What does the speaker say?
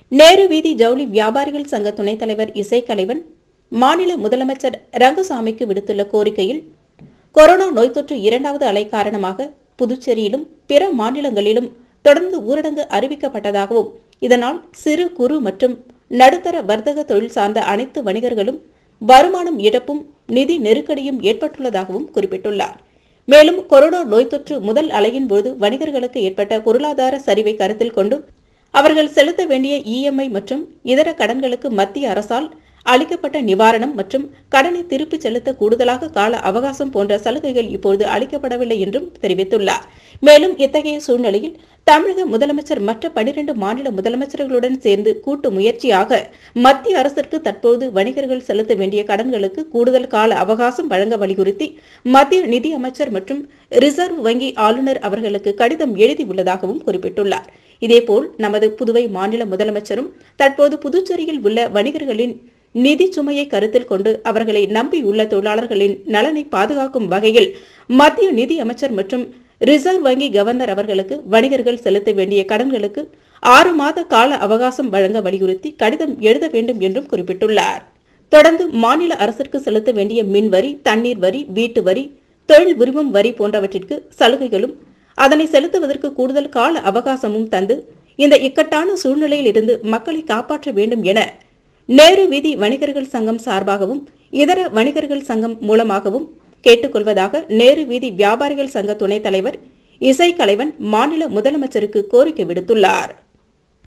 நேரு வீதி ஜவுளி வியாபாரிகள் சங்க துணைத் தலைவர் இசைக்கலைவன் மாநில முதலமைச்சர் ரங்கசாமிக்கு விடுத்துள்ள கோரிக்கையில் கொரோனா நோய் தொற்று இரண்டாவது அலை காரணமாக புதுச்சேரியிலும் பிற மாநிலங்களிலும் தொடர்ந்து ஊரடங்கு அறிவிக்கப்பட்டதாகவும் இதனால் சிறு குறு மற்றும் நடுத்தர வர்த்தக தொழில் சார்ந்த அனைத்து வணிகர்களும் வருமானம் இழப்பும் நிதி நெருக்கடியும் ஏற்பட்டுள்ளதாகவும் குறிப்பிட்டுள்ளார் மேலும் கொரோனா நோய் தொற்று முதல் அலையின் போது வணிகர்களுக்கு ஏற்பட்ட பொருளாதார சரிவை கருத்தில் கொண்டு அவர்கள் செலுத்த வேண்டிய இஎம்ஐ மற்றும் இதர கடன்களுக்கு மத்திய அரசால் அளிக்கப்பட்ட நிவாரணம் மற்றும் கடனை திருப்பிச் செலுத்த கூடுதலாக கால அவகாசம் போன்ற சலுகைகள் இப்போது அளிக்கப்படவில்லை என்றும் தெரிவித்துள்ளார் மேலும் இத்தகைய சூழ்நிலையில் தமிழக முதலமைச்சர் மற்ற பனிரெண்டு மாநில முதலமைச்சர்களுடன் சேர்ந்து கூட்டு முயற்சியாக மத்திய அரசிற்கு தற்போது வணிகர்கள் செலுத்த வேண்டிய கடன்களுக்கு கூடுதல் கால அவகாசம் வழங்க வலியுறுத்தி மத்திய நிதி அமைச்சர் மற்றும் ரிசர்வ் வங்கி ஆளுநர் அவர்களுக்கு கடிதம் எழுதியுள்ளதாகவும் குறிப்பிட்டுள்ளார் இதேபோல் நமது புதுவை மாநில முதலமைச்சரும் தற்போது புதுச்சேரியில் உள்ள வணிகர்களின் நிதி சுமையை கருத்தில் கொண்டு அவர்களை நம்பியுள்ள தொழிலாளர்களின் நலனை பாதுகாக்கும் வகையில் மத்திய நிதி அமைச்சர் மற்றும் ரிசர்வ் வங்கி கவர்னர் அவர்களுக்கு வணிகர்கள் செலுத்த வேண்டிய கடன்களுக்கு ஆறு மாத கால அவகாசம் வழங்க வலியுறுத்தி கடிதம் எழுத வேண்டும் என்றும் குறிப்பிட்டுள்ளார் தொடர்ந்து மாநில அரசிற்கு செலுத்த வேண்டிய மின் வரி தண்ணீர் வரி வீட்டு வரி தொழில் உரிமம் வரி போன்றவற்றிற்கு சலுகைகளும் அதனை செலுத்துவதற்கு கூடுதல் கால அவகாசமும் தந்து இந்த இக்கட்டான சூழ்நிலையில் இருந்து மக்களை காப்பாற்ற வேண்டும் என நேரு வீதி வணிகர்கள் சங்கம் சார்பாகவும் இதர வணிகர்கள் சங்கம் மூலமாகவும் கேட்டுக்கொள்வதாக நேரு வீதி வியாபாரிகள் சங்க துணைத் தலைவர் இசைக்கலைவன் மாநில முதலமைச்சருக்கு கோரிக்கை விடுத்துள்ளார்